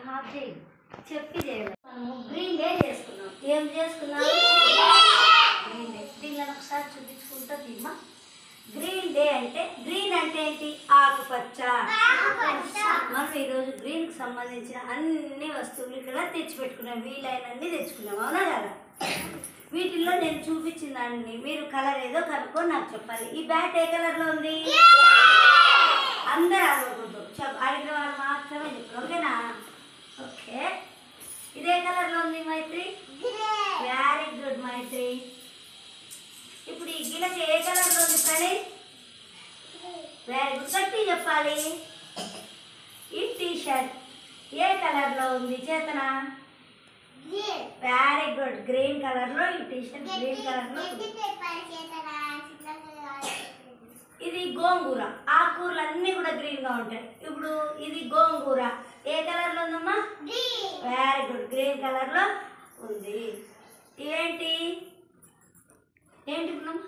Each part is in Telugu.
హాఫ్ చేయి చెప్పి చేయాలి మనము గ్రీన్ డే చేసుకున్నాం ఏం చేసుకున్నాం గ్రీన్ డే దీనిలో ఒకసారి చూపించుకుంటా తీమా గ్రీన్ డే అంటే గ్రీన్ అంటే ఏంటి ఆకుపచ్చ మనం ఈరోజు గ్రీన్ కి సంబంధించిన అన్ని వస్తువులు ఇక్కడ తెచ్చిపెట్టుకున్నాం వీలైనన్ని తెచ్చుకున్నాం అవునా కదా వీటిల్లో నేను చూపించిన దాన్ని మీరు కలర్ ఏదో కనుక్కొని నాకు చెప్పాలి ఈ బ్యాట్ ఏ కలర్ లో ఉంది అందరూ అడగకూడదు చెప్ అడిగిన వాళ్ళు మాత్రమే చెప్పారు ఓకేనా ఓకే ఇదే కలర్ లో ఉంది మైత్రి వెరీ గుడ్ మైత్రి ఇప్పుడు ఈ గిలక ఏ కలర్ లో ఉంది ప్రణయ్ వెరీ గుడ్ గట్టి చెప్పాలి ఈ టీ షర్ట్ ఏ కలర్ లో ఉంది చేతన వెరీ గుడ్ గ్రీన్ కలర్ లో ఈ టీ షర్ట్ గ్రీన్ కలర్ లో ఉంది. ఇది గోంగూర ఆకుకూరలు అన్నీ కూడా గ్రీన్ గా ఉంటాయి ఇప్పుడు ఇది గోంగూర ఏ కలర్ లో ఉందమ్మా వెరీ గుడ్ గ్రీన్ కలర్ లో ఉంది ఇవేంటి ఏంటి ఇప్పుడు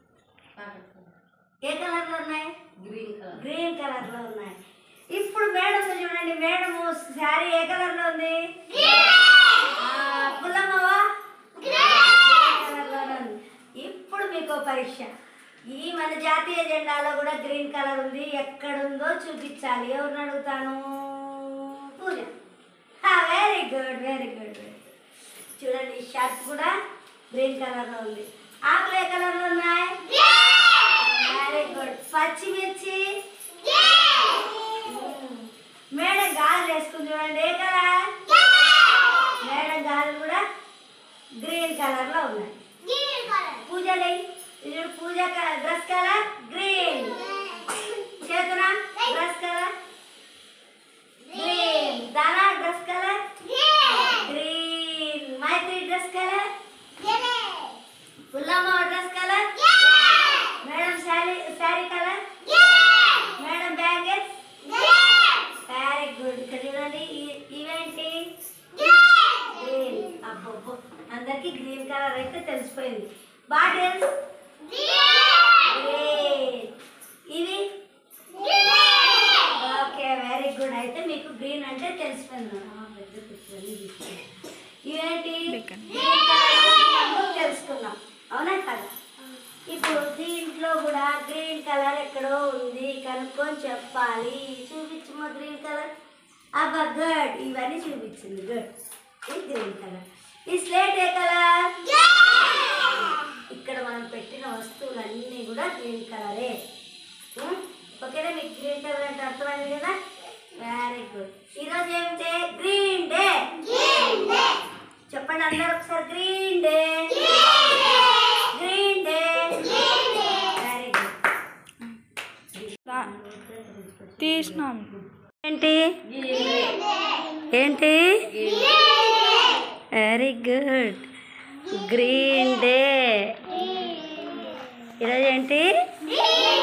ఏ కలర్ లో ఉన్నాయి గ్రీన్ కలర్ గ్రీన్ కలర్ లో ఉన్నాయి ఇప్పుడు మేడం చూడండి మేడం శారీ ఏ కలర్ లో ఉంది ఆ, పుల్లమ్మవా గ్రీన్ కలర్ లోనే ఉంది ఇప్పుడు మీకు ఒక పరీక్ష ఈ మన జాతీయ జెండాలో కూడా గ్రీన్ కలర్ ఉంది ఎక్కడుందో చూపించాలి ఎవరిని అడుగుతాను Pooja very good very good చూడండి ఈ షర్ట్ కూడా గ్రీన్ కలర్ లో ఉంది ఆకులు ఏ కలర్ లో ఉన్నాయి వెరీ గుడ్ పచ్చిమిర్చి మ్మ్. మేడం గాజులు వేసుకుని చూడండి ఏ కలర్ మేడం గాజులు కూడా గ్రీన్ కలర్ లో ఉన్నాయి పూజలు ఇది Pooja dress colour green Chetana dress colour green Dana dress colour green Maitri dress colour Pullamma dress colour madam sari sari colour madam bangles very good ఇక్కడ చూడండి ఇ- ఇవేంటి గ్రీన్ అబ్బో అందరికి గ్రీన్ కలర్ అయితే తెలిసిపోయింది బాటిల్స్ గ్రీన్ ఇవి ఓకే వెరీ గుడ్ అయితే మీకు గ్రీన్ అంటే తెలిసిపోయింది ఆ, పెద్ద పిక్చర్ని తీసుకున్నాం. ఇవేంటి గ్రీన్ కలర్ తెలుసుకున్నాం అవునా కదా ఇప్పుడు దీంట్లో కూడా గ్రీన్ కలర్ ఎక్కడో ఉంది కనుక్కొని చెప్పాలి చూపించమ్మా గ్రీన్ కలర్ అబ్బా గుడ్ ఇవన్నీ చూపించింది గుడ్ ఇది గ్రీన్ కలర్ ఈ స్లేట్ ఏ కలర్ ఇక్కడ మనం పెట్టిన వస్తువులన్నీ కూడా గ్రీన్ కలరే ఉం? ఓకేనా మీకు గ్రీన్ కలర్ అంటే అర్థమైంది కదా వెరీ గుడ్ ఈరోజు ఏమిటే గ్రీన్ డే చెప్పండి అందరూ ఒకసారి green day green day very good తీసినాం ఏంటి ఏంటి వెరీ గుడ్ గ్రీన్ డే ఈరోజు ఏంటి